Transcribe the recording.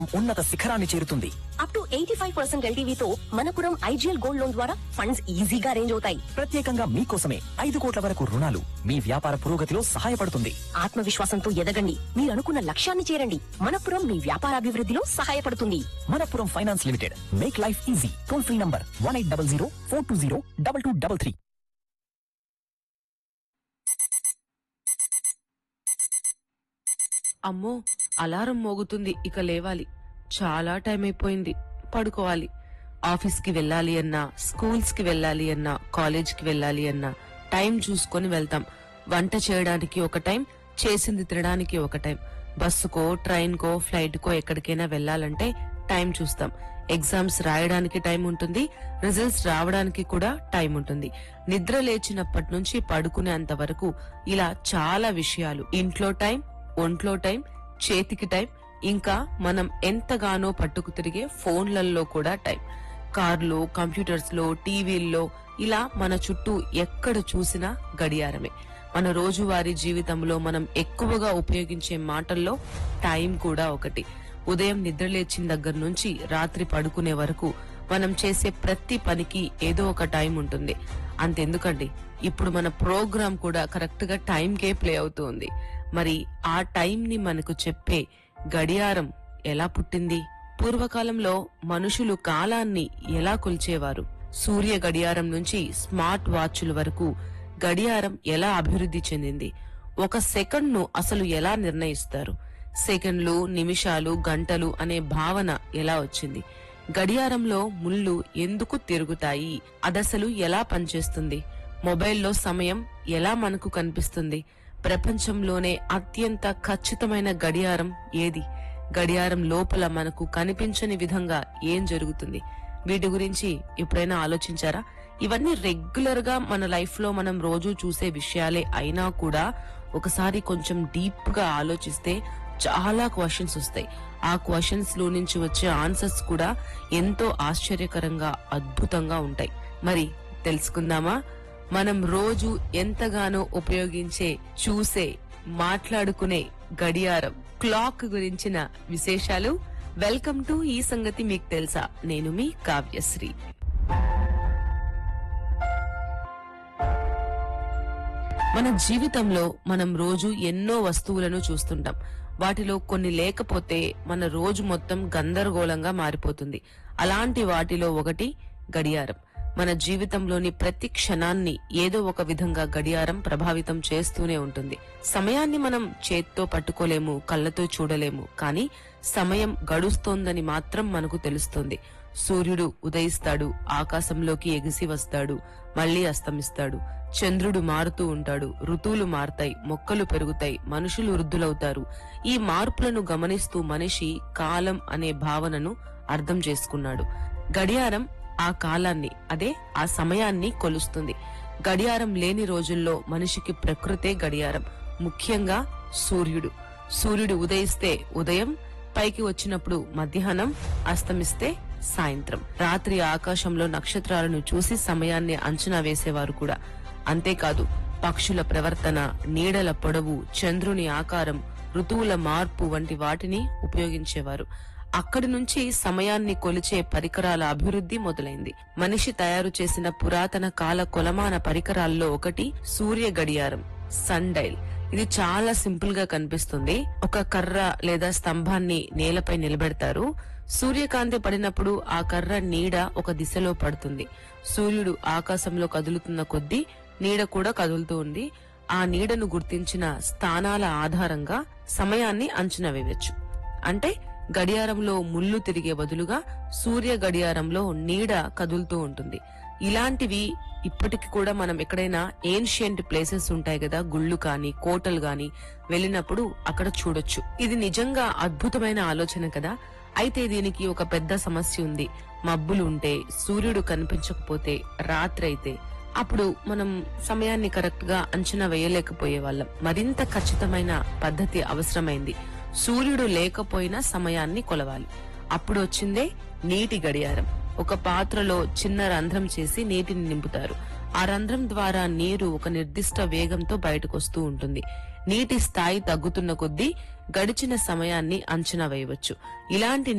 ఉన్నత శిఖరాన్ని చేరుతుంది up to eighty five percent ఎల్టీవీతో మనపురం ఐజీఎల్ గోల్డ్ లోన్ ద్వారా ఫండ్స్ ఈజీగా అరేంజ్ అవుతాయి ప్రత్యేకంగా మీకోసమే ఐదు కోట్ల వరకు రుణాలు మీ వ్యాపార పురోగతిలో సహాయపడుతుంది ఆత్మవిశ్వాసంతో ఎదగండి మీరు అనుకున్న లక్ష్యాన్ని చేరండి మనపురం మీ వ్యాపారాభివృద్ధిలో సహాయపడుతుంది Manappuram finance limited make life easy toll free number one eight double zero four two zero double two double three అమ్మో అలారం మోగుతుంది ఇక లేవాలి చాలా టైం అయిపోయింది పడుకోవాలి ఆఫీస్ కి వెళ్ళాలి అన్నా స్కూల్స్ కి వెళ్ళాలి అన్నా కాలేజ్ కి వెళ్ళాలి అన్నా టైం చూసుకొని వెళ్తాం వంట చేయడానికి ఒక టైం చేసింది తినడానికి ఒక టైం బస్సుకో ట్రైన్ కో ఫ్లైట్ కో ఎక్కడికైనా వెళ్ళాలంటే టైం చూస్తాం ఎగ్జామ్స్ రాయడానికి టైం ఉంటుంది రిజల్ట్స్ రావడానికి కూడా టైం ఉంటుంది నిద్ర లేచినప్పటి నుంచి పడుకునేంత వరకు ఇలా చాలా విషయాలు ఇంట్లో టైం ఒంట్లో టైం చేతికి టైం ఇంకా మనం ఎంతగానో పట్టుకు తిరిగే ఫోన్లలో కూడా టైం కార్లో కంప్యూటర్స్ లో టీవీల్లో ఇలా మన చుట్టూ ఎక్కడ చూసినా గడియారమే మన రోజువారీ జీవితంలో మనం ఎక్కువగా ఉపయోగించే మాటల్లో టైం కూడా ఒకటి ఉదయం నిద్రలేచిన దగ్గర నుంచి రాత్రి పడుకునే వరకు మనం చేసే ప్రతి పనికి ఏదో ఒక టైం ఉంటుంది అంతెందుకండి ఇప్పుడు మన ప్రోగ్రామ్ కూడా కరెక్ట్ గా టైంకే ప్లే అవుతుంది మరి ఆ టైం ని మనకు చెప్పే గడియారం ఎలా పుట్టింది పూర్వకాలంలో మనుషులు కాలాన్ని ఎలా కొలిచేవారు సూర్య గడియారం నుంచి స్మార్ట్ వాచ్ల వరకు గడియారం ఎలా అభివృద్ధి చెందింది ఒక సెకండ్ ను అసలు ఎలా నిర్ణయిస్తారు సెకండ్లు నిమిషాలు గంటలు అనే భావన ఎలా వచ్చింది గడియారంలో ముళ్ళు ఎందుకు తిరుగుతాయి అదసలు ఎలా పనిచేస్తుంది మొబైల్లో సమయం ఎలా మనకు కనిపిస్తుంది ప్రపంచంలోనే అత్యంత ఖచ్చితమైన గడియారం ఏది గడియారం లోపల మనకు కనిపించని విధంగా ఏం జరుగుతుంది వీటి గురించి ఎప్పుడైనా ఆలోచించారా ఇవన్నీ రెగ్యులర్ గా మన లైఫ్ లో మనం రోజు చూసే విషయాలే అయినా కూడా ఒకసారి కొంచెం డీప్ గా ఆలోచిస్తే చాలా క్వశ్చన్స్ వస్తాయి ఆ క్వశ్చన్స్ లో నుంచి వచ్చే ఆన్సర్స్ కూడా ఎంతో ఆశ్చర్యకరంగా అద్భుతంగా ఉంటాయి మరి తెలుసుకుందామా మనం రోజు ఎంతగానో ఉపయోగించే చూసే మాట్లాడుకునే గడియారం క్లాక్ గురించిన విశేషాలు వెల్కమ్ టు ఈ సంగతి మీకు తెలుసా నేను మీ కావ్యశ్రీ మన జీవితంలో మనం రోజు ఎన్నో వస్తువులను చూస్తుంటాం వాటిలో కొన్ని లేకపోతే మన రోజు మొత్తం గందరగోళంగా మారిపోతుంది అలాంటి వాటిలో ఒకటి గడియారం మన జీవితంలోని ప్రతి క్షణాన్ని ఏదో ఒక విధంగా గడియారం ప్రభావితం చేస్తూనే ఉంటుంది సమయాన్ని మనం చేత్తో పట్టుకోలేము కళ్ళతో చూడలేము కానీ సమయం గడుస్తోందని మాత్రం మనకు తెలుస్తుంది సూర్యుడు ఉదయిస్తాడు ఆకాశంలోకి ఎగిసి వస్తాడు మళ్లీ అస్తమిస్తాడు చంద్రుడు మారుతూ ఉంటాడు ఋతువులు మారతాయి మొక్కలు పెరుగుతాయి మనుషులు వృద్ధులవుతారు ఈ మార్పులను గమనిస్తూ మనిషి కాలం అనే భావనను అర్థం చేసుకున్నాడు గడియారం ఆ కాలాన్ని అదే ఆ సమయాన్ని కొలుస్తుంది గడియారం లేని రోజుల్లో మనిషికి ప్రకృతే గడియారం ముఖ్యంగా సూర్యుడు సూర్యుడు ఉదయిస్తే ఉదయం పైకి వచ్చినప్పుడు మధ్యాహ్నం అస్తమిస్తే సాయంత్రం రాత్రి ఆకాశంలో నక్షత్రాలను చూసి సమయాన్ని అంచనా వేసేవారు కూడా అంతేకాదు పక్షుల ప్రవర్తన నీడల పొడవు చంద్రుని ఆకారం ఋతువుల మార్పు వంటి వాటిని ఉపయోగించేవారు అక్కడి నుంచి సమయాన్ని కొలిచే పరికరాల అభివృద్ధి మొదలైంది మనిషి తయారు చేసిన పురాతన కాల కొలమాన పరికరాల్లో ఒకటి సూర్య గడియారం సన్ డైల్ ఇది చాలా సింపుల్ గా కనిపిస్తుంది ఒక కర్ర లేదా స్తంభాన్ని నేలపై నిలబెడతారు సూర్యకాంతి పడినప్పుడు ఆ కర్ర నీడ ఒక దిశలో పడుతుంది సూర్యుడు ఆకాశంలో కదులుతున్న కొద్దీ నీడ కూడా కదులుతూ ఉంది ఆ నీడను గుర్తించిన స్థానాల ఆధారంగా సమయాన్ని అంచనా వేయవచ్చు అంటే గడియారంలో ముళ్ళు తిరిగే బదులుగా సూర్య గడియారంలో నీడ కదులుతూ ఉంటుంది ఇలాంటివి ఇప్పటికి కూడా మనం ఎక్కడైనా ఏన్షియంట్ ప్లేసెస్ ఉంటాయి కదా గుళ్ళు కానీ కోటలు గాని వెళ్ళినప్పుడు అక్కడ చూడొచ్చు ఇది నిజంగా అద్భుతమైన ఆలోచన కదా అయితే దీనికి ఒక పెద్ద సమస్య ఉంది మబ్బులు ఉంటే సూర్యుడు కనిపించకపోతే రాత్రి అయితే అప్పుడు మనం సమయాన్ని కరెక్ట్ గా అంచనా వేయలేకపోయే వాళ్ళం మరింత ఖచ్చితమైన పద్ధతి అవసరమైంది సూర్యుడు లేకపోయినా సమయాన్ని కొలవాలి అప్పుడు వచ్చిందే నీటి గడియారం ఒక పాత్రలో చిన్న రంధ్రం చేసి నీటిని నింపుతారు ఆ రంధ్రం ద్వారా నీరు ఒక నిర్దిష్ట వేగంతో బయటకు వస్తూ ఉంటుంది నీటి స్థాయి తగ్గుతున్న కొద్దీ గడిచిన సమయాన్ని అంచనా వేయవచ్చు ఇలాంటి